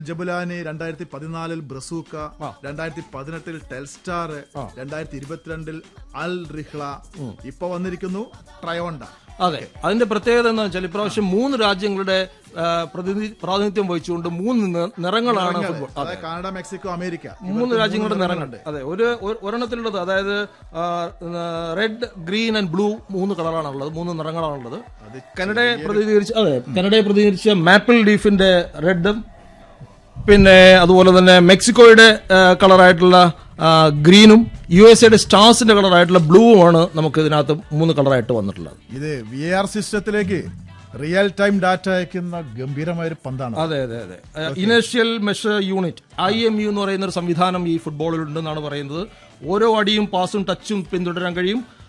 Jabulani രണ്ടായിരത്തി പതിനാലിൽ ബ്രസൂക്ക ആ. രണ്ടായിരത്തി പതിനെട്ടിൽ ടെൽസ്റ്റാർ ആ. രണ്ടായിരത്തി ഇരുപത്തിരണ്ടിൽ അൽ റിഹ്ള ഇപ്പൊ വന്നിരിക്കുന്നു ട്രയോണ്ട അതെ അതിന്റെ പ്രത്യേകത എന്ന് വെച്ചാൽ ഇപ്രാവശ്യം മൂന്ന് രാജ്യങ്ങളുടെ ആ, പ്രതിനിധി പ്രാതിനിധ്യം വഹിച്ചുകൊണ്ട് മൂന്ന് നി- നിറങ്ങളാണ് ഫുട്ബോൾ അതെ അതായത് കാനഡ മെക്സിക്കോ അമേരിക്ക മൂന്ന് രാജ്യങ്ങളുടെ നിറങ്ങളുണ്ട് അതെ ഒരു ഒരു- ഒരെണ്ണത്തിലുള്ളത് അതായത് റെഡ് ഗ്രീൻ ആൻഡ് ബ്ലൂ മൂന്ന് കളറാണ് ഉള്ളത് മൂന്ന് നിറങ്ങളാണുള്ളത് അത് കനഡയെ പ്രതിനിധീകരിച്ച അതെ കനഡയെ പ്രതിനിധീകരിച്ച മാപ്പിൾ ലീഫിന്റെ റെഡും പിന്നെ അതുപോലെ തന്നെ മെക്സിക്കോയുടെ ആ, കളറായിട്ടുള്ള ആ, ഗ്രീനും യു എസ് എയുടെ സ്റ്റാർസിന്റെ കളറായിട്ടുള്ള ബ്ലൂവുമാണ് നമുക്ക് ഇതിനകത്ത് മൂന്ന് കളറായിട്ട് വന്നിട്ടുള്ളത് ഇത് വി ആർ സിസ്റ്റത്തിലേക്ക് റിയൽ ടൈം ഡാറ്റ അയക്കുന്ന ഗംഭീരമായ ഒരു പന്താണ് അതെ അതെ അതെ inertial measure unit I M U എന്ന് പറയുന്ന ഒരു സംവിധാനം ഈ ഫുട്ബോളിൽ ഉണ്ടെന്നാണ് പറയുന്നത് ഓരോ അടിയും പാസും ടച്ചും പിന്തുടരാൻ കഴിയും